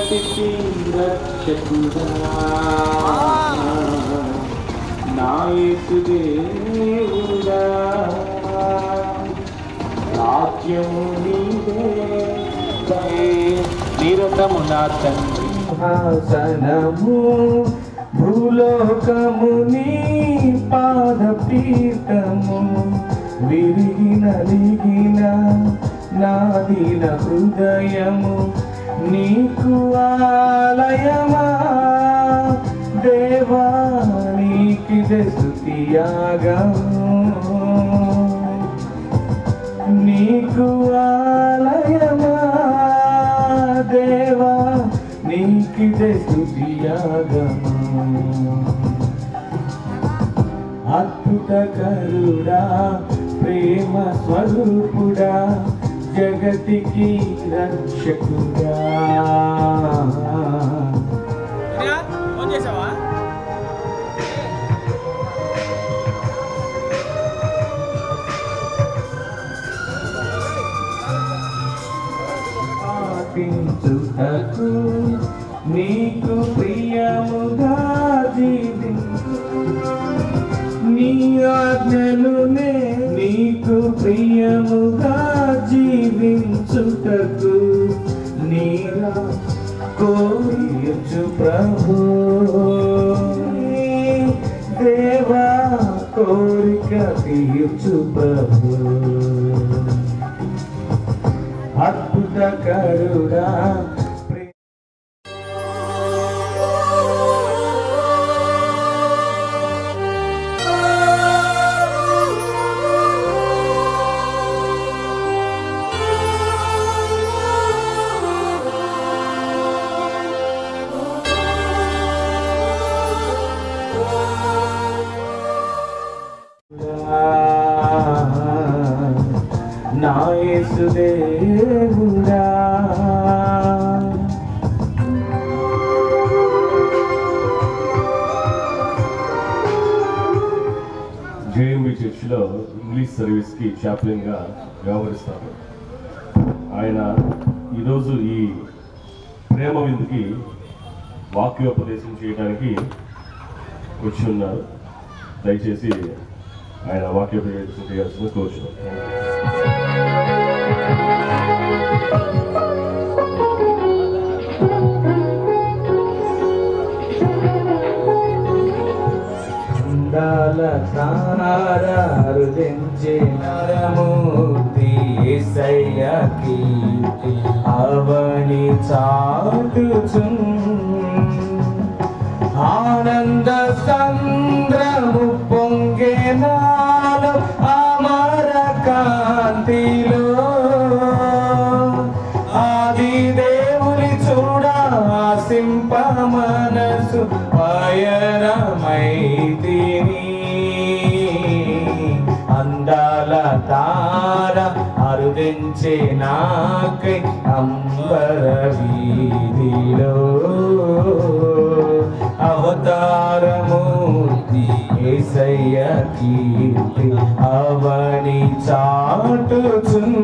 జగతికి రక్షకుడా నా యేసు దేవుడా రాజ్యము నీదే నిరతము నా తండ్రి హాసనము భూలోకము నీ పాదపీఠము విరిగి నలిగిన నాదిన హృదయము నీకు ఆలయమా దేవా నీకిదే స్తుతియాగము నీకు ఆలయమా దేవా నీకిదే స్తుతియాగము అద్భుత కరుడా ప్రేమ స్వరూపుడా జగతికి రక్షకుడా ఫోన్ చేసావా పాటించుటకు నీకు ప్రియముగా జీవించు నీ ఆజ్ఞలునే నీకు ప్రియముగా జీవించుటకు నీలా కోరియచ్చు ప్రభు దేవా కోరిక తీర్చు ప్రభు అద్భుత కరుడా నా యేసుదేవుడా జేఎంబి చర్చిలో ఇంగ్లీష్ సర్వీస్కి చాప్లిన్గా వ్యవహరిస్తారు ఆయన ఈరోజు ఈ ప్రేమ విందుకి వాక్యోపదేశం చేయడానికి వచ్చి ఉన్నారు దయచేసి ఆయన వాక్యోపదేశం చేయాల్సిన కోరుచున్నాం అందాల తారారుదించే నరమూర్తి యేసయ్య కీర్తి అవని చాటుచున్ ఆనంద సంద్రము పొంగే నాలో అమర కాంతిలో ఆది దేవుని చూడ ఆసింప మనసు పయనమైతిని అందాల తార అరుదించే నాకై అంబర వీధిలో అవతారమూర్తి ఏసయ్య కీర్తి అవని చాటుచున్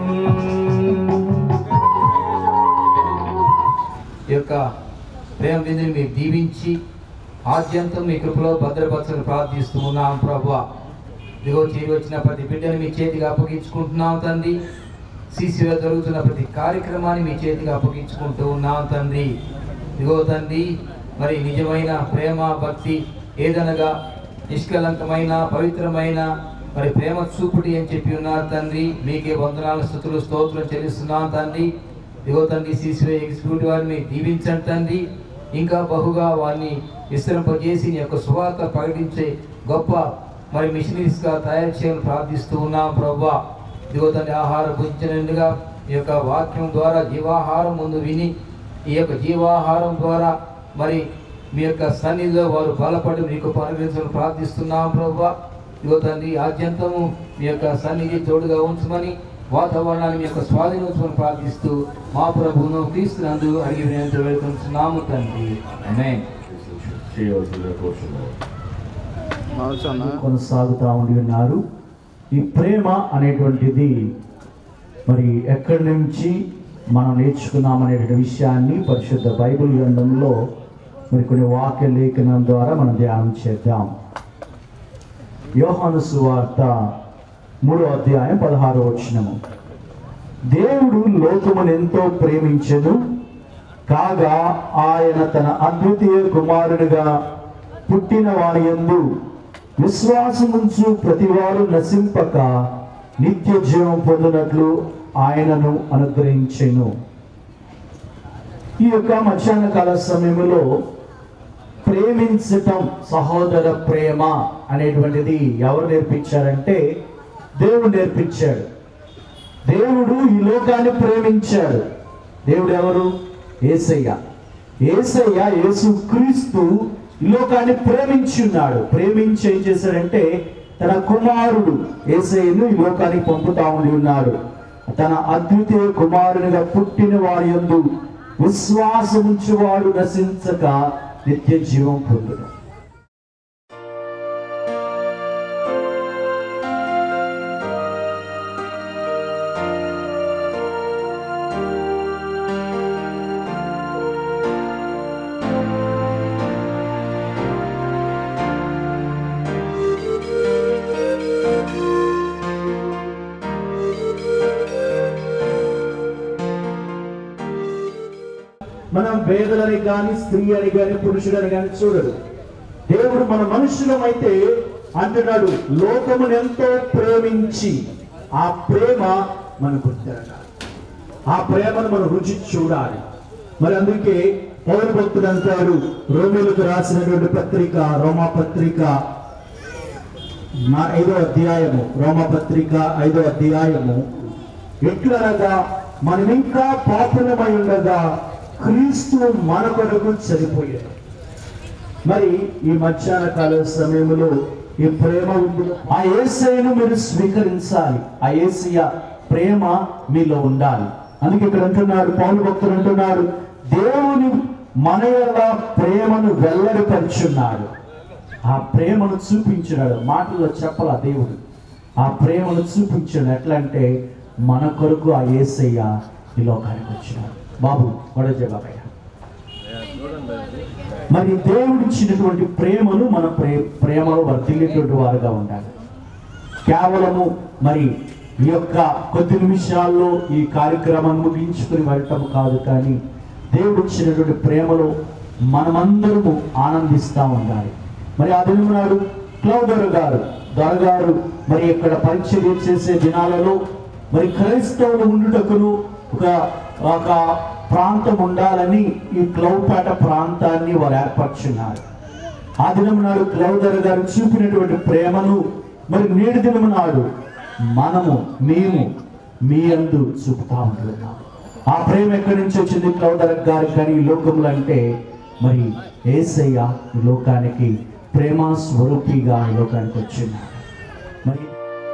ఈ యొక్క ప్రేమ విందుని మీరు దీవించి ఆద్యంతం మీ కృపలో భద్రపరచని ప్రార్థిస్తూ ఉన్నాం ప్రభు ఇదిగో చేరి వచ్చిన ప్రతి బిడ్డని మీ చేతికి అప్పగించుకుంటున్నాం తండ్రి సీసీలో జరుగుతున్న ప్రతి కార్యక్రమాన్ని మీ చేతికి అప్పగించుకుంటూ ఉన్నాం తండ్రి ఇదిగో తండ్రి మరి నిజమైన ప్రేమ భక్తి ఏదనగా నిష్కలంకమైన పవిత్రమైన మరి ప్రేమ చూపుటి అని చెప్పి ఉన్నారు తండ్రి మీకే వందనాలు స్థుతులు స్తోత్రం చెల్లిస్తున్నాం తండ్రి ఇదిగో తండ్రి సీసీలో ఎగ్జిక్యూటివ్ వారిని దీవించండి తండ్రి ఇంకా బహుగా వారిని విస్తరింపజేసి నీ యొక్క సువార్త ప్రకటించే గొప్ప మరి మిషనరీస్గా తయారు చేయాలని ప్రార్థిస్తూ ఉన్నాం ప్రభా ఇదిగో తండ్రి ఆహార భుజించినట్టుగా ఈ యొక్క వాక్యం ద్వారా జీవాహారం ముందు విని ఈ యొక్క జీవాహారం ద్వారా మరి మీ యొక్క సన్నిధిలో వారు బలపడి మీకు పరిగణించని ప్రార్థిస్తున్నాం ప్రభా ఇదిగో తండ్రి ఆద్యంతము మీ యొక్క సన్నిధి తోడుగా ఉంచమని వాతావరణాన్ని మీ యొక్క స్వాధీనోత్సవం ప్రార్థిస్తూ మా ప్రభువును క్రీస్తునందు అడిగి వినయంతో వేడుకుంటున్నాము తండ్రి ఆమేన్ చేయవలసిందిగా కోరుచున్నాం కొనసాగుతూ ఉండి ఉన్నారు ఈ ప్రేమ అనేటువంటిది మరి ఎక్కడి నుంచి మనం నేర్చుకున్నామనే విషయాన్ని పరిశుద్ధ బైబిల్ గ్రంథంలో మరి కొన్ని వాక్య లేఖనం ద్వారా మనం ధ్యానం చేద్దాం యోహాను సువార్త మూడో అధ్యాయం పదహారో వచనము దేవుడు లోకమును ఎంతో ప్రేమించెను కాగా ఆయన తన అద్వితీయ కుమారునిగా పుట్టిన వారి యందు విశ్వాసముంచు ప్రతివారు నశింపక నిత్య జీవం పొందినట్లు ఆయనను అనుగ్రహించెను ఈ యొక్క మధ్యాహ్న కాల సమయంలో ప్రేమించటం సహోదర ప్రేమ అనేటువంటిది ఎవరు నేర్పించారంటే దేవుడు నేర్పించాడు దేవుడు ఈ లోకాన్ని ప్రేమించాడు దేవుడు ఎవరు ఏసయ్య ఏసయ్య యేసు క్రీస్తు ఈ లోకాన్ని ప్రేమించి ఉన్నాడు ప్రేమించి ఏం చేశాడంటే తన కుమారుడు ఏసయ్యను ఈ లోకానికి పంపుతా ఉండి ఉన్నాడు తన అద్వితీయ కుమారునిగా పుట్టిన వారి యందు విశ్వాసముంచువాడు నశించక నిత్య జీవం పొందును మనం వేదలని కానీ స్త్రీ అని కానీ పురుషుడని కానీ చూడడు దేవుడు మన మనుషులమైతే అంటున్నాడు లోకమును ఎంతో ప్రేమించి ఆ ప్రేమ మనకు గుర్తిరగాలి ఆ ప్రేమను మనం రుచి చూడాలి మరి అందుకే పౌరు భక్తుడు అంటాడు రోమిలకు రాసినటువంటి పత్రిక రోమా పత్రిక నా ఐదో అధ్యాయము రోమపత్రిక ఐదో అధ్యాయము ఎట్లనగా మనం ఇంకా పాపులమై ఉండగా క్రీస్తు మన కొరకు చనిపోయాడు మరి ఈ మధ్యాహ్న కాల సమయంలో ఈ ప్రేమ ఉంది ఆ ఏసైను మీరు స్వీకరించాలి ఆ ఏసయ్య ప్రేమ మీలో ఉండాలి అందుకే ఇక్కడ అంటున్నాడు పౌరు భక్తులు అంటున్నాడు దేవుని మన యొక్క ప్రేమను వెల్లడిపరుచున్నాడు ఆ ప్రేమను చూపించినాడు మాటల్లో చెప్పాల దేవుడు ఆ ప్రేమను చూపించాడు ఎట్లా అంటే మన కొరకు ఆ ఏసయ్య ఈ లోకానికి వచ్చినాడు బాబు గొడవ బాబయ్య మరి దేవుడు ఇచ్చినటువంటి ప్రేమను మన ప్రే ప్రేమలో వర్తిల్లేటువంటి వారుగా ఉండాలి కేవలము మరి ఈ యొక్క కొద్ది నిమిషాల్లో ఈ కార్యక్రమాన్ని ముగించుకుని వెళ్ళటం కాదు కానీ దేవుడు ఇచ్చినటువంటి ప్రేమలో మనమందరము ఆనందిస్తూ ఉండాలి మరి ఆ దినం నాడు క్లౌదర్ గారు దొరగారు మరి ఇక్కడ పరిచర్య చేసే దినాలలో మరి క్రైస్తవులు ఉండుటకును ఒక ఒక ప్రాంతం ఉండాలని ఈ క్లౌపేట ప్రాంతాన్ని వారు ఏర్పరచున్నారు ఆ దినం నాడు క్లౌదర్ గారు చూపినటువంటి ప్రేమను మరి నేటి దినం నాడు మనము మేము మీ అందు చూపుతా ఉంటున్నాం ఆ ప్రేమ ఎక్కడి నుంచి వచ్చింది క్లౌదర్ గారికి కానీ ఈ లోకంలో అంటే మరి ఏసయ్య ఈ లోకానికి ప్రేమ స్వరూపిగా ఈ లోకానికి వచ్చిన్నాడు మరి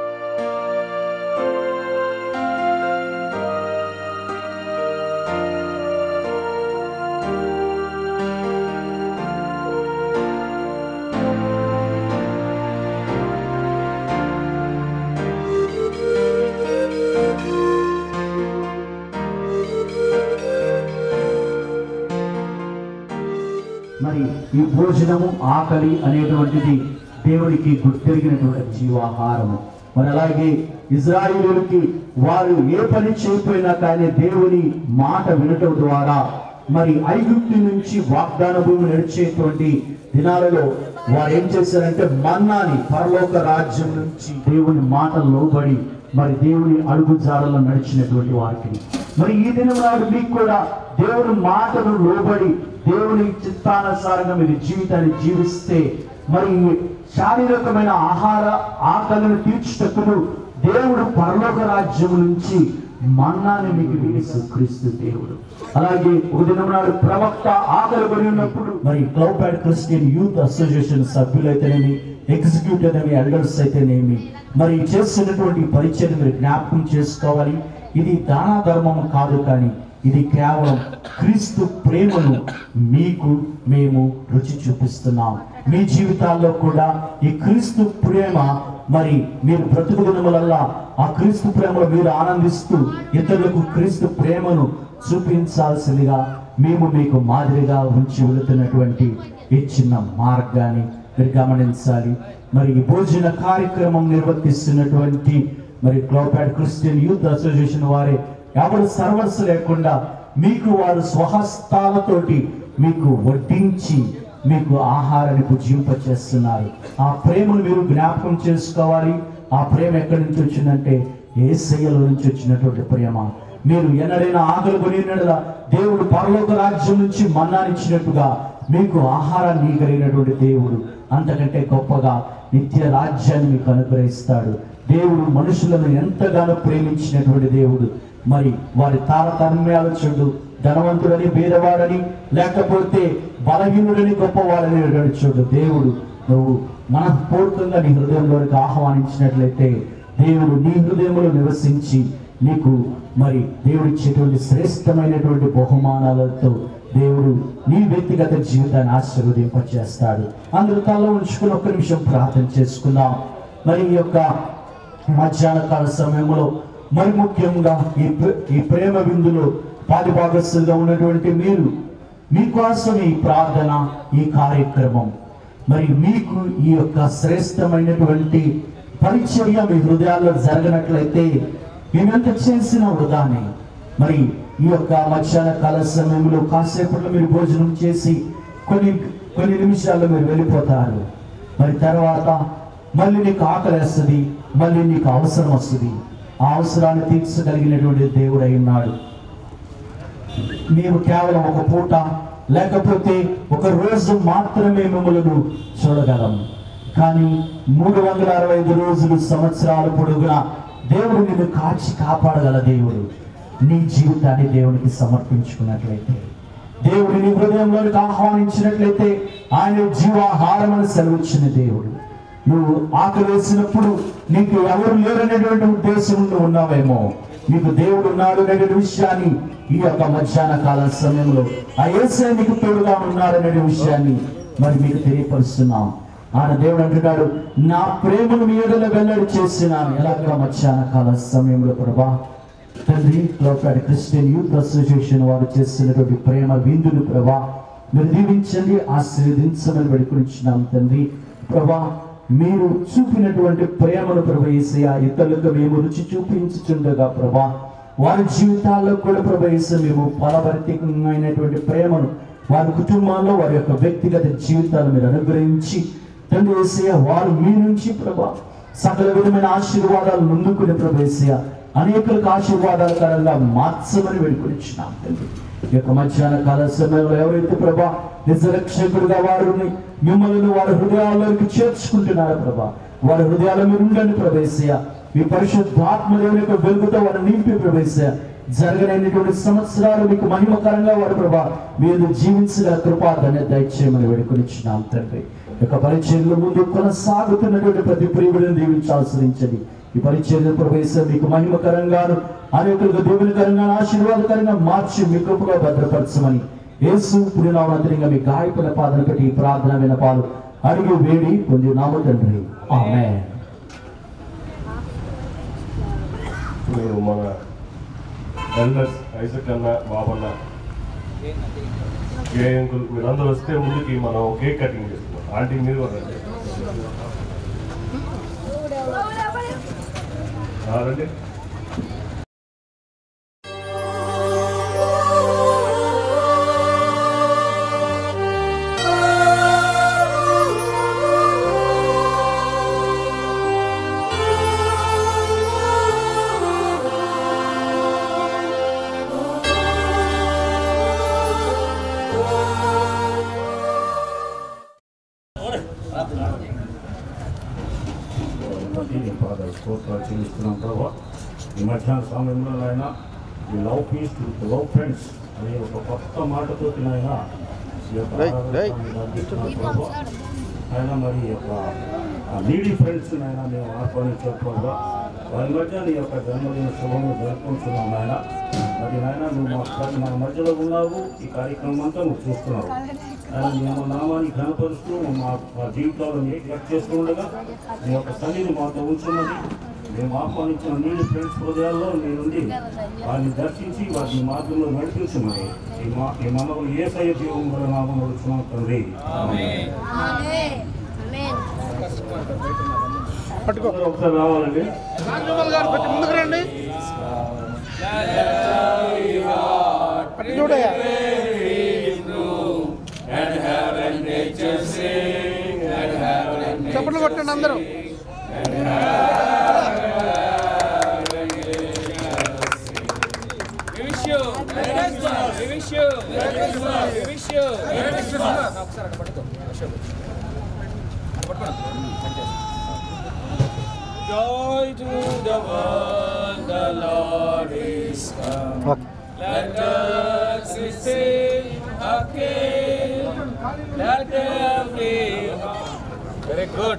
మరి ఈ భోజనము ఆకలి అనేటువంటిది దేవునికి గుర్తెరిగినటువంటి జీవాహారము మరి అలాగే ఇజ్రాయిలులకి వారు ఏ పని చేయకపోయినా కానీ దేవుని మాట వినటం ద్వారా మరి ఐగుప్తు నుంచి వాగ్దాన భూమి నడిచేటువంటి దినాలలో వారు ఏం చేశారంటే మన్నాని పరలోక రాజ్యం నుంచి దేవుని మాటలు లోబడి మరి దేవుని అడుగు జాడలో నడిచినటువంటి వారికి మరి ఈ దినం నాడు మీకు కూడా దేవుని మాటను లోబడి దేవుని చిత్తానుసారంగా మీరు జీవితాన్ని జీవిస్తే మరి శారీరకమైన ఆహార ఆకలిని తీర్చుటకును దేవుడు పరలోక రాజ్యం నుంచి మన్నాని మీకు వేసు క్రీస్తు దేవుడు అలాగే ఒక దినం నాడు ప్రవక్త ఆకలి పడి ఉన్నప్పుడు మరి క్లౌపాడ్ క్రిస్టియన్ యూత్ అసోసియేషన్ సభ్యులైతేనేమి ఎగ్జిక్యూటివ్ అనేవి ఎల్డర్స్ అయితేనేమి మరి చేస్తున్నటువంటి పరిచయం మీరు జ్ఞాపకం చేసుకోవాలి ఇది దాన ధర్మము కాదు కానీ ఇది కేవలం క్రీస్తు ప్రేమను మీకు మేము రుచి చూపిస్తున్నాం మీ జీవితాల్లో కూడా ఈ క్రీస్తు ప్రేమ మరి మీరు బ్రతుకు దినములల్లా ఆ క్రీస్తు ప్రేమలో మీరు ఆనందిస్తూ ఇతరులకు క్రీస్తు ప్రేమను చూపించాల్సిందిగా మేము మీకు మాదిరిగా ఉంచి వెళుతున్నటువంటి ఈ చిన్న మార్గాన్ని మీరు గమనించాలి మరి ఈ భోజన కార్యక్రమం నిర్వర్తిస్తున్నటువంటి మరి గ్లోపాడ్ క్రిస్టియన్ యూత్ అసోసియేషన్ వారి ఎవరు సర్వర్స్ లేకుండా మీకు వారు స్వహస్తాలతోటి మీకు వడ్డించి మీకు ఆహారాన్ని భుజింపచేస్తున్నారు ఆ ప్రేమను మీరు జ్ఞాపకం చేసుకోవాలి ఆ ప్రేమ ఎక్కడి నుంచి వచ్చిందంటే ఏసయ్యలో నుంచి వచ్చినటువంటి ప్రేమ మీరు ఎన్నడైనా ఆకలి కొనినడలా దేవుడు పరలోక రాజ్యం నుంచి మన్నానిచ్చినట్టుగా మీకు ఆహారాన్ని కలిగినటువంటి దేవుడు అంతకంటే గొప్పగా నిత్య రాజ్యాన్ని మీకు అనుగ్రహిస్తాడు దేవుడు మనుషులను ఎంతగానో ప్రేమించినటువంటి దేవుడు మరి వారి తారతమ్యాలు చెడు ధనవంతుడని పేదవాడని లేకపోతే బలహీనుడని గొప్పవాడని చూడు దేవుడు నువ్వు మనపూర్వకంగా నీ హృదయంలోనికి ఆహ్వానించినట్లయితే దేవుడు నీ హృదయంలో నివసించి నీకు మరి దేవుడు ఇచ్చేటువంటి శ్రేష్టమైనటువంటి బహుమానాలతో దేవుడు నీ వ్యక్తిగత జీవితాన్ని ఆశీర్వదింపచేస్తాడు అందరూ తల ఉంచుకుని ఒక్క నిమిషం ప్రార్థన చేసుకుందాం మరి ఈ యొక్క మధ్యాహ్న కాల సమయంలో మరి ముఖ్యంగా ఈ ప్ర- ఈ ప్రేమ విందులో పాలిభాగస్తులుగా ఉన్నటువంటి మీరు మీకోసం ఈ ప్రార్థన ఈ కార్యక్రమం మరి మీకు ఈ యొక్క శ్రేష్టమైనటువంటి పరిచర్య మీ హృదయాల్లో జరగనట్లయితే మేమెంత చేసిన వృధానే మరి ఈ యొక్క మధ్యాహ్న కాల సమయంలో కాసేపట్లో మీరు భోజనం చేసి కొన్ని కొన్ని నిమిషాల్లో మీరు వెళ్ళిపోతారు మరి తర్వాత మళ్ళీ నీకు ఆకలేస్తుంది మళ్ళీ నీకు అవసరం వస్తుంది ఆ అవసరాన్ని తీర్చగలిగినటువంటి దేవుడు అయి ఉన్నాడు మేము కేవలం ఒక పూట లేకపోతే ఒక రోజు మాత్రమే మిమ్మల్ని చూడగలం కానీ మూడు వందల అరవై ఐదు రోజులు సంవత్సరాల పొడుగునా దేవుడు నిన్ను కాచి కాపాడగల దేవుడు నీ జీవితాన్ని దేవునికి సమర్పించుకున్నట్లయితే దేవుడు నీ హృదయంలోనికి ఆహ్వానించినట్లయితే ఆయన జీవాహారం అని సెలవిచ్చిన దేవుడు నువ్వు ఆకలి వేసినప్పుడు నీకు ఎవరు లేరనేటువంటి ఉద్దేశంలో ఉన్నావేమో నీకు దేవుడు ఉన్నాడు అనే విషయాన్ని ఈ యొక్క మధ్యాహ్న కాల సమయంలో ఆ ఏసే నీకు తోడుగా ఉన్నాడనే విషయాన్ని మరి మీకు తెలియపరుస్తున్నాం ఆయన దేవుడు అంటున్నాడు నా ప్రేమను మీ ఎడల వెల్లడి చేసినాను ఎలాగా మధ్యాహ్న కాల సమయంలో ప్రభా తండ్రి లోకాడి క్రిస్టియన్ యూత్ అసోసియేషన్ వారు చేస్తున్నటువంటి ప్రేమ విందును ప్రభా మీరు దీవించండి ఆశీర్వదించమని వేడుకొనిచ్చినాం తండ్రి ప్రభా మీరు చూపినటువంటి ప్రేమను ప్రభా యేసయ్య ఇతరులకు మేము రుచి చూపించుచుండగా ప్రభా వారి జీవితాల్లో కూడా ప్రభా యేసు మేము ఫలభరితమైనటువంటి ప్రేమను వారి కుటుంబాల్లో వారి యొక్క వ్యక్తిగత జీవితాలు మీరు అనుగ్రహించి తండ్రి యేసయ్య వారు మీ నుంచి ప్రభా సకల విధమైన ఆశీర్వాదాలు ముందుకునే ప్రభేసయ్య అనేకులకు ఆశీర్వాదాలకరంగా మార్చమని వేడుకొనిచ్చినాం తండ్రి ఈ యొక్క మధ్యాహ్న కాల సమయంలో ఎవరైతే ప్రభా నిజరక్షకుడుగా వారిని మిమ్మల్ని వారి హృదయాల్లోకి చేర్చుకుంటున్నారో ప్రభా వారి హృదయాల మీరు ఉండండి ప్రభేసయ్య మీ పరిశుద్ధాత్మ దేవుని యొక్క వెలుగుతో వారిని నింపి ప్రభేసయ్య జరగనైనటువంటి సంవత్సరాలు మీకు మహిమకరంగా వాడు ప్రభా మీరు జీవించిన కృపా ధన్య దయచేయమని వేడుకొనిచ్చినాం తండ్రి ఈ యొక్క పరిచయంలో ముందు కొనసాగుతున్నటువంటి ప్రతి ప్రియుడిని దీవించి ఆశ్రయించండి ఈ పరిచయం ప్రవేశం మీకు మహిమకరంగాను అనేకులకు దీవెనకరంగా ఆశీర్వాదకరంగా మార్చి మీ కృపగా భద్రపరచమని యేసు పురినామంతరంగా మీ గాయకుల పాదన పెట్టి ఈ ప్రార్థన వినపాలు అడిగి వేడి పొంది నామ తండ్రి ఆమేన్ ఇప్పుడు మన ఎల్డర్స్ ఐజక్ అన్న బాబన్న ఏ అంకుల్ మీరందరూ వస్తే ముందుకి మనం కేక్ కటింగ్ చేస్తున్నాం ఆంటీ మీరు కూడా రండి. ఆ, రండి ఈ పాద స్తోత్రాలు చెల్లిస్తున్నాం ప్రభావ ఈ మధ్యాహ్న సమయంలో నాయన ఈ లవ్ పీస్ లవ్ ఫ్రెండ్స్ అనే ఒక కొత్త మాటతో నాయన ఈ యొక్క ఆరాధన జరిగిస్తున్నాం ప్రభావ. ఆయన మరి ఈ యొక్క నీడీ ఫ్రెండ్స్ నాయన మేము ఆహ్వానించాం ప్రభావ వారి మధ్య నీ యొక్క జన్మదిన శుభము జరుపుకుంటున్నాం నాయన మరి నాయన నువ్వు మా మా మధ్యలో ఉన్నావు ఈ కార్యక్రమం అంతా నువ్వు చూస్తున్నావు ఆయన మేము నామాన్ని కనపరుస్తూ మా మా జీవితాలను ఏర్పాటు చేస్తూ ఉండగా మీ యొక్క సన్నిధి మాతో ఉంచున్నది మేము ఆహ్వానించిన నీళ్ళు ఫ్రెండ్స్ హృదయాల్లో నేనుండి వారిని దర్శించి వారిని మార్గంలో నడిపించమని ఈ మా ఈ మనవులు ఏ సయ జీవం కూడా నామం నడుచున్నాం తండ్రి అందరూ ఒకసారి రావాలండి చప్పట్లు కొట్టండి అందరూ We wish you. Merry Christmas. We wish you. Merry Christmas. We wish you. Merry Christmas. ఒకసారి అక్కడ పట్టుకో. అశోక్. అక్కడ పట్టుకో. Joy to the world, the Lord is come. Let us receive a King. Let every Very good.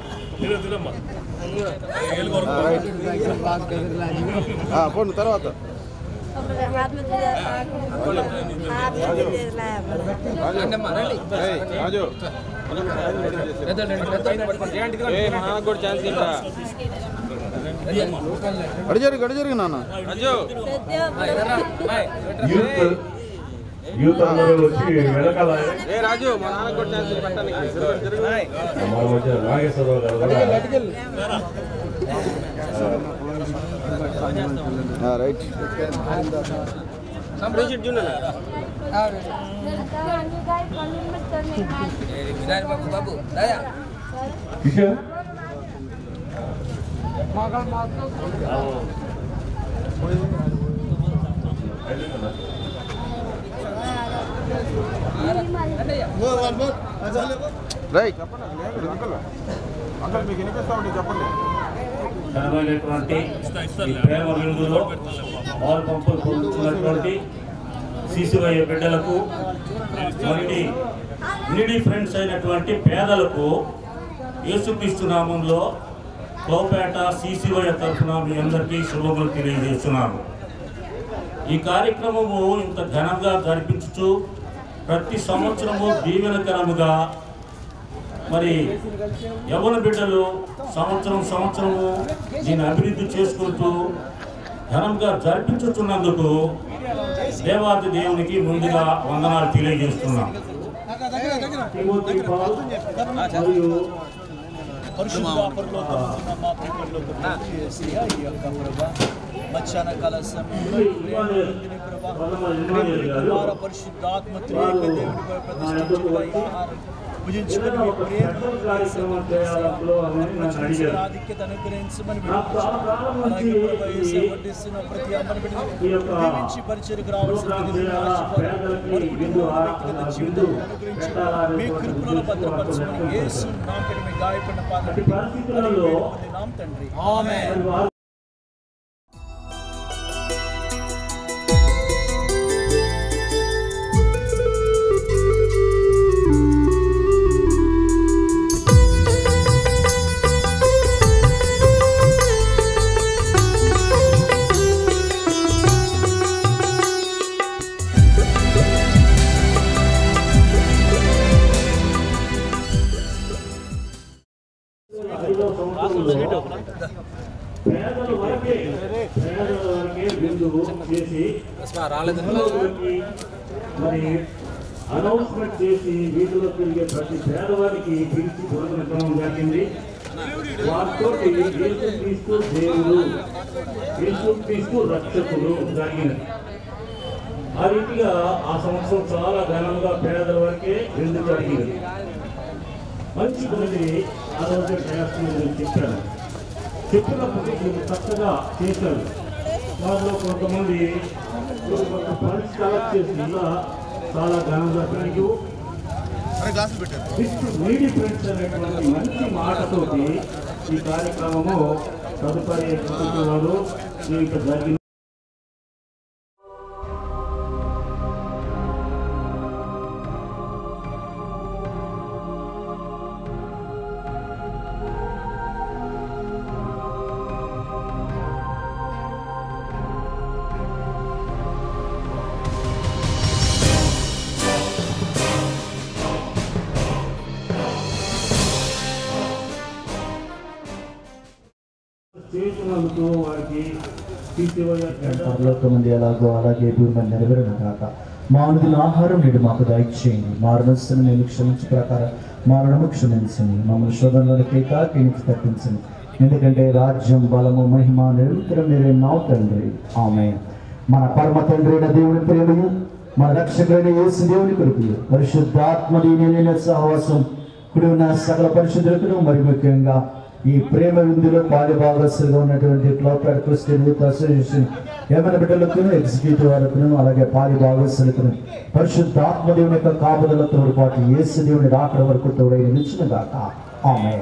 పోండి తర్వాత రాజు అడిజరు గడిజరు నాన్న youth youth అందరూ వచ్చి వెనకాల మన మధ్య నాగేశ్వరరావు గారు కూడా రైట్ బాబు బాబు దయా కిషోర్ రైట్ ఘనమైనటువంటి ఈ ప్రేమ విందులో పాలు పంపులు పొందుతున్నటువంటి శిశువయ్య బిడ్డలకు మరిన్ని నిడి ఫ్రెండ్స్ అయినటువంటి పేదలకు యేసుక్రీస్తు నామంలో కోపేట సీసీవయ్య తరఫున మీ అందరికీ శుభములు తెలియజేస్తున్నాను ఈ కార్యక్రమము ఇంత ఘనంగా జరిపించుచు ప్రతి సంవత్సరము దీవెనకరముగా మరి యవన బిడ్డలు సంవత్సరం సంవత్సరము దీన్ని అభివృద్ధి చేసుకుంటూ ఘనంగా జరిపించుతున్నందుకు దేవాది దేవునికి ముందుగా వందనాలు తెలియజేస్తున్నాం తిమోతి పాల్ మరియు పరిశుద్ధ పరలోకమందున్న మా ప్రియపరలోకపు యేసయ్య, ఈ యొక్క ప్రభా, మధ్యాహ్న కాల సమయంలో ఈ ప్రేమ విందుని ప్రభా, ప్రేమని కుమార పరిశుద్ధాత్మ త్రియేక దేవుని పై ప్రతిష్ఠించిన ఈ ఆహారం భుజించుకుని మీ ప్రేమను ప్రచురించిన ఆధిక్యత అనుగ్రహించమని వేడుకుంటున్నాం. అలాగే ప్రభా, యేసయ్య వడ్డిస్తున్న ప్రతి అమ్మని బిడ్డని దీవించి పరిచయకు రావాల్సిన నిధులను ఆశీర్వాదం, వారి కుటుంబంలో వ్యక్తిగత జీవితాలను అనుగ్రహించి మీ కృపణలో భద్రపరచమని యేసు నామమున మీ గాయపడిన పాదాలు పరిస్థితులలో నామ తండ్రి మరి వారు ఐదో సంవత్సరంలో పేదల వరకే పేదల వరకే విందు చేసి అందరికీ మరి అనౌన్స్మెంట్ చేసి వీటిలో తిరిగే ప్రతి పేదవారికి పిలిచి పురస్కరించడం జరిగింది వారితో యేసు క్రీస్తు దేవుడు యేసు క్రీస్తు రక్షకులు జరిగినది ఆ రీతిగా ఆ సంవత్సరం చాలా ఘనంగా పేదల వరకే విందు జరిగినది మంచి మంది ఆ రోజు చేస్తున్న చెప్పాను చెప్పినప్పుడు మీరు చక్కగా చేశారు వారిలో కొంతమంది కొంత ఫండ్స్ కలెక్ట్ చేసి ఇలా చాలా ఘనంగా పెరిగి నీడి ఫ్రెండ్స్ అనేటువంటి మంచి మాటతోటి ఈ కార్యక్రమము తదుపరి కుటుంబ వారు దీనికి జరిగిన కలుగుతూ వారికి తీసివేయ పరలోకమంది ఎలాగో అలాగే భూమి మీద నెరవేరును కాక మానవుల ఆహారం నేడు మాకు దయచేయండి మారణస్తును నేను క్షమించు ప్రకారం మారణము క్షమించండి మమ్మల్ని శోధనలోకి కాకి నుంచి తప్పించండి ఎందుకంటే రాజ్యం బలము మహిమ నిరంతరం మీరే నావు తండ్రి ఆమె మన పరమ తండ్రి అయిన దేవుని ప్రేమయు మన రక్షకుడైన యేసు దేవుని కొరకు పరిశుద్ధాత్మ దీని సహవాసం కుడి ఉన్న సకల పరిశుద్ధులకు మరి ముఖ్యంగా ఈ ప్రేమ విందులో పాలిభాగస్సులుగా ఉన్నటువంటి క్లబ్ క్రిస్టియన్ యూత్ అసోసియేషన్ ఏమైనా బిడ్డలకు ఎగ్జిక్యూటివ్ వరకును అలాగే పాలిభాగస్సులకు పరిశుద్ధాత్మ దేవుని యొక్క కాపుదలతో పాటు యేసు దేవుని రాకడ వరకు తోడై నిలిచిన గాక ఆమె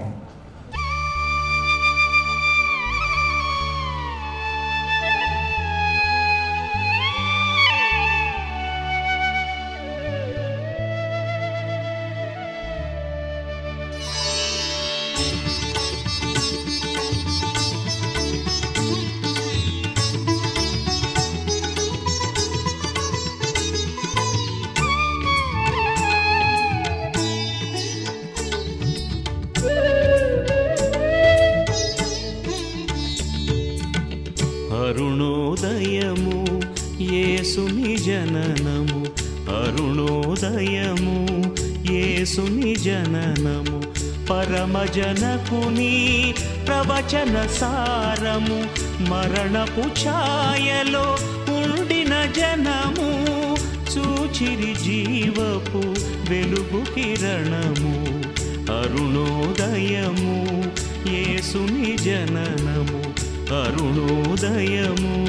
అరుణోదయము యేసుని జననము అరుణోదయము యేసుని జననము పరమజనకుని ప్రవచన సారము మరణపు ఛాయలో ఉండిన జనము చూచిరి జీవపు వెలుగు కిరణము అరుణోదయము యేసుని జననము అరుణోదయము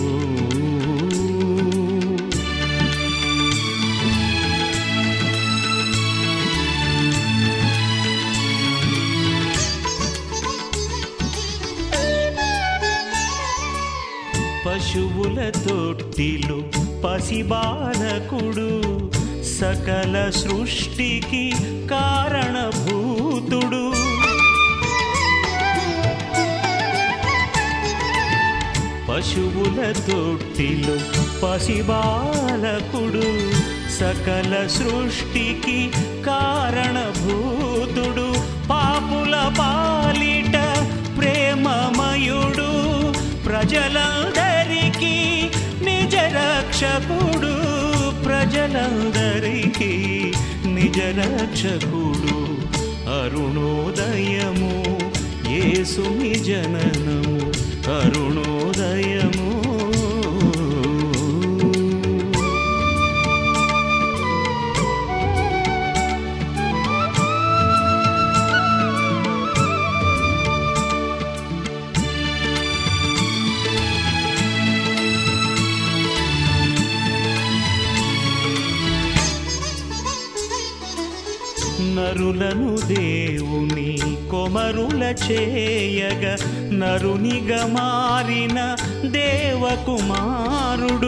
పశువుల తొట్టిలో పసిబాలకుడు సకల సృష్టికి కారణభూతుడు పశువుల తొట్టిలో పసిబాలకుడు సకల సృష్టికి కారణభూతుడు పాపుల పాలిట ప్రేమమయుడు ప్రజలందరికీ నిజ రక్షకుడు ప్రజలందరికీ నిజ రక్షకుడు అరుణోదయము యేసుని జననము అరుణోదయము నరులను దేవుని కొమరుల చేయగ నరునిగా మారిన దేవకుమారుడు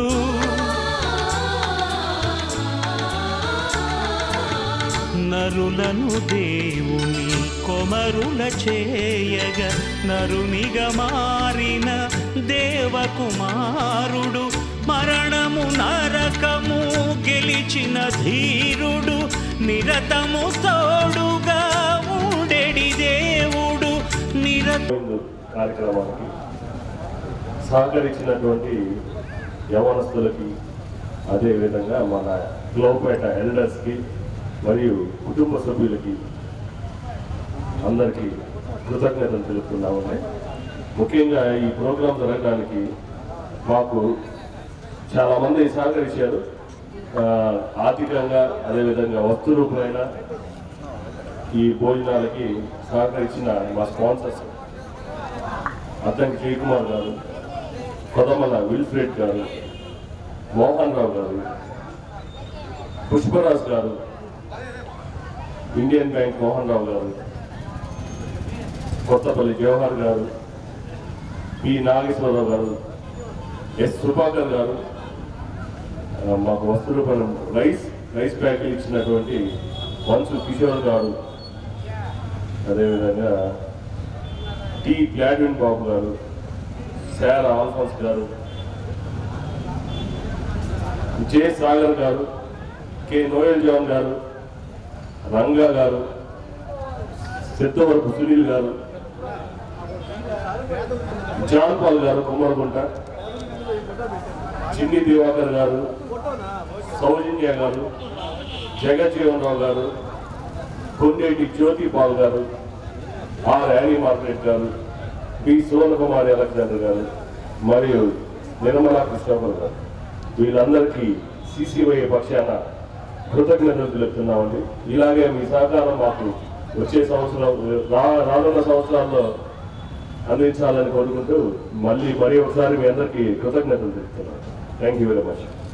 నరులను దేవుని కొమరుల చేయగ నరునిగా మారిన దేవకుమారుడు మరణము నరకము గెలిచిన ధీరుడు నిరతము తోడుగా ఉండెడి దేవుడు నిరత కార్యక్రమానికి సహకరించినటువంటి యవనస్తులకి అదేవిధంగా మన గ్లోపేట ఎల్డర్స్కి మరియు కుటుంబ సభ్యులకి అందరికీ కృతజ్ఞతలు తెలుపుతున్నామండి ముఖ్యంగా ఈ ప్రోగ్రాం జరగడానికి మాకు చాలామంది సహకరించారు ఆ, ఆర్థికంగా అదేవిధంగా వస్తు రూపమైన ఈ భోజనాలకి సహకరించిన మా స్పాన్సర్స్ అద్దంకి శ్రీకుమార్ గారు కొదమల విల్ఫ్రెడ్ గారు మోహన్ రావు గారు పుష్పరాజ్ గారు ఇండియన్ బ్యాంక్ మోహన్ రావు గారు కొత్తపల్లి జవహర్ గారు పి నాగేశ్వరరావు గారు ఎస్ సుభాకర్ గారు ఆ, మాకు వస్తు రూపాయలు రైస్ రైస్ ప్యాకెట్ ఇచ్చినటువంటి వంశు కిషోర్ గారు అదేవిధంగా టి గ్లాడ్విన్ బాబు గారు శారా ఆల్ఫాన్స్ గారు జే సాగర్ గారు కె నోయల్ జాన్ గారు రంగా గారు సిద్ధవరపు సునీల్ గారు జాన్ పాల్ గారు కుమ్మరగుంట చిన్ని దివాకర్ గారు సౌజన్య గారు జగజ్జీవన్ రావు గారు కొండేటి జ్యోతి పాల్ గారు ఆర్ యానీ మార్కెట్ గారు పి సువర్ణకుమారి అలెగ్జాండర్ గారు మరియు నిర్మలా కృష్ణాపర్ గారు వీళ్ళందరికీ సిసివై పక్షాన కృతజ్ఞతలు తెలుపుతున్నామండి ఇలాగే మీ సహకారం మాకు వచ్చే సంవత్సరం రా రానున్న సంవత్సరాల్లో అందించాలని కోరుకుంటూ మళ్ళీ మరి ఒకసారి మీ అందరికీ కృతజ్ఞతలు తెలుపుతున్నాను థ్యాంక్ యూ వెరీ మచ్